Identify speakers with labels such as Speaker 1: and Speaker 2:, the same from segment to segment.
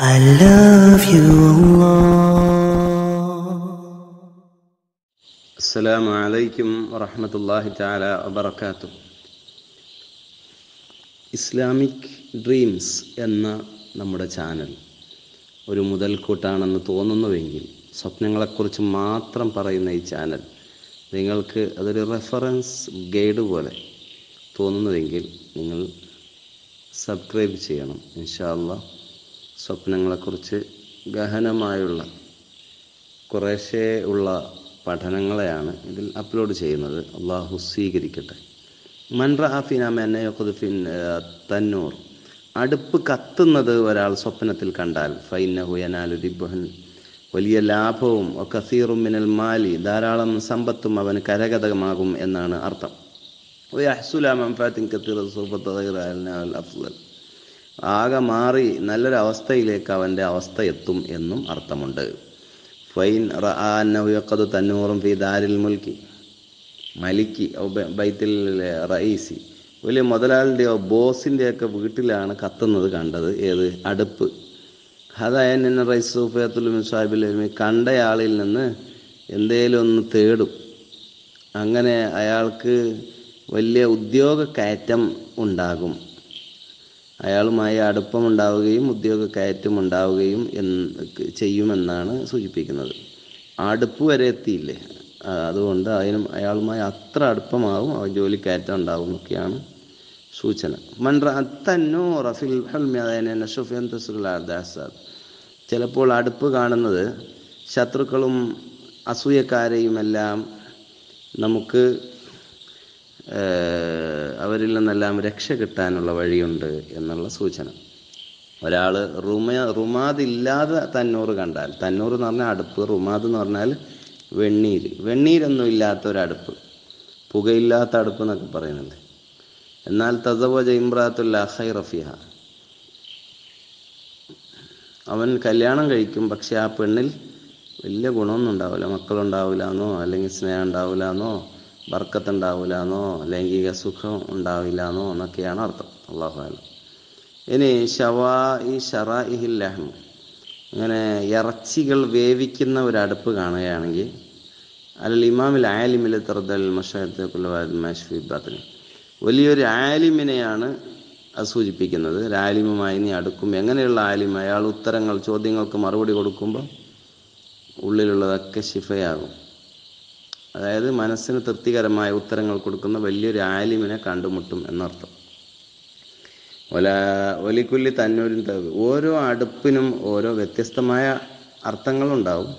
Speaker 1: I love you, Allah.
Speaker 2: السلام عليكم ورحمة الله تعالى وبركاته Islamic dreams എന്ന നമ്മുടെ channel ഒരു മുതൽക്കൂട്ടാണെന്ന് തോന്നുന്നുവെങ്കിൽ സ്വപ്നങ്ങളെക്കുറിച്ച് മാത്രം പറയുന്ന ഈ ചാനൽ നിങ്ങൾക്ക് അതൊരു റെഫറൻസ് ഗൈഡ് പോലെ തോന്നുന്നുവെങ്കിൽ നിങ്ങൾ സബ്സ്ക്രൈബ് ചെയ്യണം ഇൻഷാല്ല സ്വപ്നങ്ങളെക്കുറിച്ച് ഗഹനമായുള്ള കുറേശ്ശേ ഉള്ള പഠനങ്ങളെയാണ് ഇതിൽ അപ്ലോഡ് ചെയ്യുന്നത് അള്ളാഹു സ്വീകരിക്കട്ടെ മൻറ ആഫിനാമൻ തന്നൂർ അടുപ്പ് കത്തുന്നത് ഒരാൾ സ്വപ്നത്തിൽ കണ്ടാൽ ഫൈനഹു യനാലു ദിബ്ബഹൻ വലിയ ലാഭവും കസീറും മിനൽ മാലി ധാരാളം സമ്പത്തും അവന് കരഗതമാകും എന്നാണ് അർത്ഥം അഫ്സൽ ആകെ മാറി നല്ലൊരു അവസ്ഥയിലേക്ക് അവൻ്റെ അവസ്ഥ എത്തും എന്നും അർത്ഥമുണ്ട് ഫൈൻ റഅന്നഹു തന്നൂറും ഫി ദാരിൽ മുൽക്കി മലിക്കി ബൈത്തിൽ റയീസി വലിയ മുതലാളിൻ്റെയോ ബോസിൻ്റെയൊക്കെ വീട്ടിലാണ് കത്തുന്നത് കണ്ടത് ഏത് അടുപ്പ് അതായത് എന്നെ റൈസ് സൂഫയത്തുൽ സാഹിബിൽ കണ്ടയാളിൽ നിന്ന് എന്തേലും ഒന്ന് തേടും അങ്ങനെ അയാൾക്ക് വലിയ ഉദ്യോഗ കയറ്റം ഉണ്ടാകും അയാളുമായി അടുപ്പമുണ്ടാവുകയും ഉദ്യോഗ കയറ്റം ഉണ്ടാവുകയും എന്ന് ചെയ്യുമെന്നാണ് സൂചിപ്പിക്കുന്നത് അടുപ്പ് വരെ എത്തിയില്ലേ അതുകൊണ്ട് അതിനും അയാളുമായി അത്ര അടുപ്പമാവും അവ ജോലി കയറ്റം ഉണ്ടാവും എന്നൊക്കെയാണ് സൂചന ചിലപ്പോൾ അടുപ്പ് കാണുന്നത് ശത്രുക്കളും അസൂയക്കാരെയുമെല്ലാം നമുക്ക് അവരിൽ നിന്നെല്ലാം രക്ഷ കിട്ടാനുള്ള വഴിയുണ്ട് എന്നുള്ള സൂചന ഒരാൾ റുമ റുമാദില്ലാതെ തന്നൂറ് കണ്ടാൽ തന്നൂറ് എന്ന് പറഞ്ഞാൽ അടുപ്പ് റുമാദ് എന്ന് പറഞ്ഞാൽ വെണ്ണീര് വെണ്ണീരൊന്നും ഇല്ലാത്ത ഒരടുപ്പ് പുകയില്ലാത്ത അടുപ്പ് എന്നൊക്കെ പറയുന്നുണ്ട് എന്നാൽ തസവജ ഇമ്രാത്തുൽ അഹൈ റഫിഹ അവൻ കല്യാണം കഴിക്കും പക്ഷെ ആ പെണ്ണിൽ വലിയ ഗുണമൊന്നും ഉണ്ടാവില്ല മക്കളുണ്ടാവില്ല എന്നോ അല്ലെങ്കിൽ സ്നേഹം ഉണ്ടാവില്ല എന്നോ ബർക്കത്ത് ഉണ്ടാവില്ല എന്നോ ലൈംഗിക സുഖം ഉണ്ടാവില്ല എന്നോ എന്നൊക്കെയാണ് അർത്ഥം അള്ളാഹു ഇനി ഷവാ ഈ ഷറാ ഇഹിൽ ലഹ്മ അങ്ങനെ ഇറച്ചികൾ വേവിക്കുന്ന ഒരു അടുപ്പ് കാണുകയാണെങ്കിൽ അല്ല ഇമാമിൽ ആലിമിൽ തറുദൽ മഷഫിബാത്തിന് വലിയൊരു ആലിമിനെയാണ് അത് സൂചിപ്പിക്കുന്നത് ഒരു ആലിമുമായി നീ അടുക്കും എങ്ങനെയുള്ള ആലിം അയാൾ ഉത്തരങ്ങൾ ചോദ്യങ്ങൾക്ക് മറുപടി കൊടുക്കുമ്പോൾ ഉള്ളിലുള്ളതൊക്കെ ശിഫയാകും അതായത് മനസ്സിന് തൃപ്തികരമായ ഉത്തരങ്ങൾ കൊടുക്കുന്ന വലിയൊരു ആലിമിനെ കണ്ടുമുട്ടും എന്നർത്ഥം ഒല ഒലിക്കുല്ലി തന്നൂരിൻ തവ് ഓരോ അടുപ്പിനും ഓരോ വ്യത്യസ്തമായ അർത്ഥങ്ങളുണ്ടാവും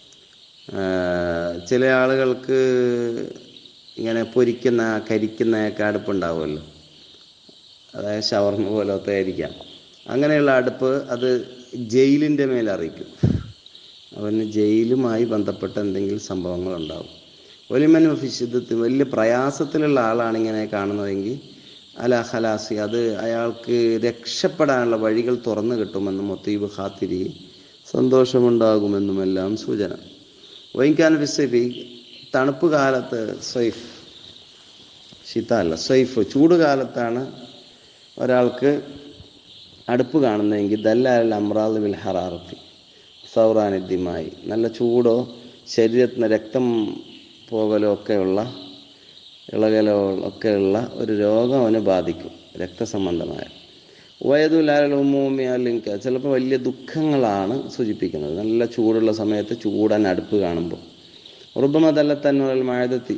Speaker 2: ചില ആളുകൾക്ക് ഇങ്ങനെ പൊരിക്കുന്ന കരിക്കുന്നയൊക്കെ അടുപ്പുണ്ടാവുമല്ലോ അതായത് ഷവർമ പോലത്തെ ആയിരിക്കാം അങ്ങനെയുള്ള അടുപ്പ് അത് ജയിലിൻ്റെ മേലെ അറിയിക്കും അവന് ജയിലുമായി ബന്ധപ്പെട്ട എന്തെങ്കിലും സംഭവങ്ങൾ ഉണ്ടാവും ഒലിമൻ ഫിശുദ്ധത്തിൽ വലിയ പ്രയാസത്തിലുള്ള ആളാണ് ഇങ്ങനെ കാണുന്നതെങ്കിൽ അല ഹലാസി അത് അയാൾക്ക് രക്ഷപ്പെടാനുള്ള വഴികൾ തുറന്നു കിട്ടുമെന്നും മൊത്തീബ് ഖാത്തിരി സന്തോഷമുണ്ടാകുമെന്നുമെല്ലാം സൂചന വൈകാൻ വിസൈഫി തണുപ്പ് കാലത്ത് സൈഫ് ശീത അല്ല സൈഫ് ചൂട് കാലത്താണ് ഒരാൾക്ക് അടുപ്പ് കാണുന്നതെങ്കിൽ ദല്ലാൽ അമ്രാദ് ബിൽ ഹറാറത്തി സൗറാനിദ്യമായി നല്ല ചൂടോ ശരീരത്തിന് രക്തം പോകലോ ഒക്കെയുള്ള ഇളകലോ ഒക്കെയുള്ള ഒരു രോഗം അവന് ബാധിക്കും രക്തസംബന്ധമായ വയതുലാലൂമി അല്ലെങ്കിൽ ചിലപ്പോൾ വലിയ ദുഃഖങ്ങളാണ് സൂചിപ്പിക്കുന്നത് നല്ല ചൂടുള്ള സമയത്ത് ചൂടൻ അടുപ്പ് കാണുമ്പോൾ ഉറുബമതല്ല തന്നൂറൽ മഴതെത്തി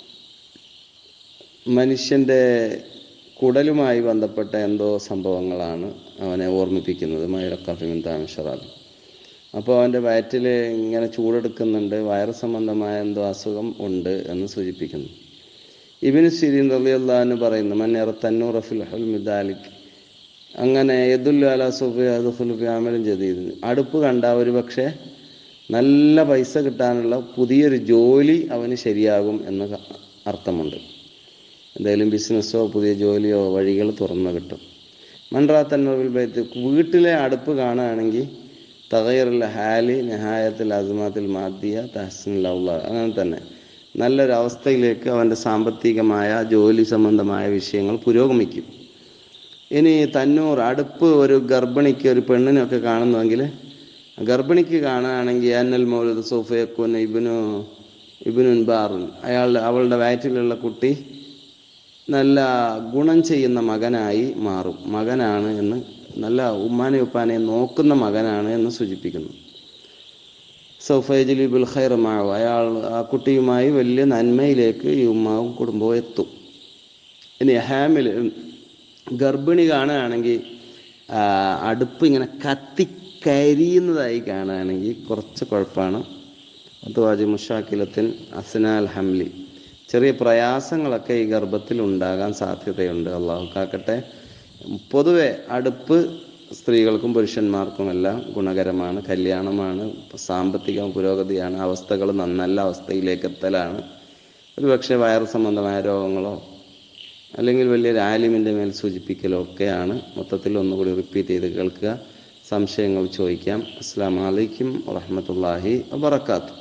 Speaker 2: മനുഷ്യൻ്റെ കുടലുമായി ബന്ധപ്പെട്ട എന്തോ സംഭവങ്ങളാണ് അവനെ ഓർമ്മിപ്പിക്കുന്നത് മൈറക്കഫിമിൻ താമഷറാബ് അപ്പോൾ അവൻ്റെ വയറ്റിൽ ഇങ്ങനെ ചൂടെടുക്കുന്നുണ്ട് വയറ് സംബന്ധമായ എന്തോ അസുഖം ഉണ്ട് എന്ന് സൂചിപ്പിക്കുന്നു ഇബിന് സിരീൻ റലിയല്ലാന്ന് പറയുന്നു മന്നേറ തന്നൂർ റഫിൽ ഹുൽമിദാലിക് അങ്ങനെ യദുല്ലു അല സുഫി അദ്ഫുൽഫി അമലും ജദീദ് അടുപ്പ് കണ്ട ഒരു പക്ഷേ നല്ല പൈസ കിട്ടാനുള്ള പുതിയൊരു ജോലി അവന് ശരിയാകും എന്ന് അർത്ഥമുണ്ട് എന്തെങ്കിലും ബിസിനസ്സോ പുതിയ ജോലിയോ വഴികൾ തുറന്നു കിട്ടും മൻറാ തന്നൂറിൽ ബൈത്ത് വീട്ടിലെ അടുപ്പ് കാണുകയാണെങ്കിൽ തകയറുള്ള ഹാലി നഹായത്തിൽ അസ്മാത്തിൽ മാദിയ തഹസിൻ അങ്ങനെ തന്നെ നല്ലൊരു അവസ്ഥയിലേക്ക് അവൻ്റെ സാമ്പത്തികമായ ജോലി സംബന്ധമായ വിഷയങ്ങൾ പുരോഗമിക്കും ഇനി തന്നൂർ അടുപ്പ് ഒരു ഗർഭിണിക്ക് ഒരു പെണ്ണിനൊക്കെ കാണുന്നുവെങ്കിൽ ഗർഭിണിക്ക് കാണുകയാണെങ്കിൽ അന്നൽ മൗലത് സോഫയക്കുൻ ഇബിനു ഇബിനുൻ ബാറുൻ അയാളുടെ അവളുടെ വയറ്റിലുള്ള കുട്ടി നല്ല ഗുണം ചെയ്യുന്ന മകനായി മാറും മകനാണ് എന്ന് നല്ല ഉമ്മാനെ ഉപ്പാനെ നോക്കുന്ന മകനാണ് എന്ന് സൂചിപ്പിക്കുന്നു സൗഫൈജലിബുൽ ഖൈറമാവ് അയാൾ ആ കുട്ടിയുമായി വലിയ നന്മയിലേക്ക് ഈ ഉമ്മാവും കുടുംബവും എത്തും ഇനി ഹാമിൽ ഗർഭിണി കാണുകയാണെങ്കിൽ ആ, അടുപ്പ് ഇങ്ങനെ കത്തിക്കരിയുന്നതായി കാണുകയാണെങ്കിൽ കുറച്ച് കുഴപ്പമാണ് അതുവാജി മുഷാക്കിലത്തിൻ അസ്നാൽ ഹംലി ചെറിയ പ്രയാസങ്ങളൊക്കെ ഈ ഗർഭത്തിൽ ഉണ്ടാകാൻ സാധ്യതയുണ്ട് അള്ളാഹു കാക്കട്ടെ പൊതുവെ അടുപ്പ് സ്ത്രീകൾക്കും പുരുഷന്മാർക്കുമെല്ലാം ഗുണകരമാണ് കല്യാണമാണ് സാമ്പത്തിക പുരോഗതിയാണ് അവസ്ഥകൾ നല്ല അവസ്ഥയിലേക്ക് എത്തലാണ് ഒരുപക്ഷെ വയറ് സംബന്ധമായ രോഗങ്ങളോ അല്ലെങ്കിൽ വലിയ ആലിമിൻ്റെ മേൽ സൂചിപ്പിക്കലോ ഒക്കെയാണ് മൊത്തത്തിൽ ഒന്നുകൂടി റിപ്പീറ്റ് ചെയ്ത് കേൾക്കുക സംശയങ്ങൾ ചോദിക്കാം അസ്സാം വലൈക്കും വാഹമത്തല്ലാഹി വാബർക്കാത്തു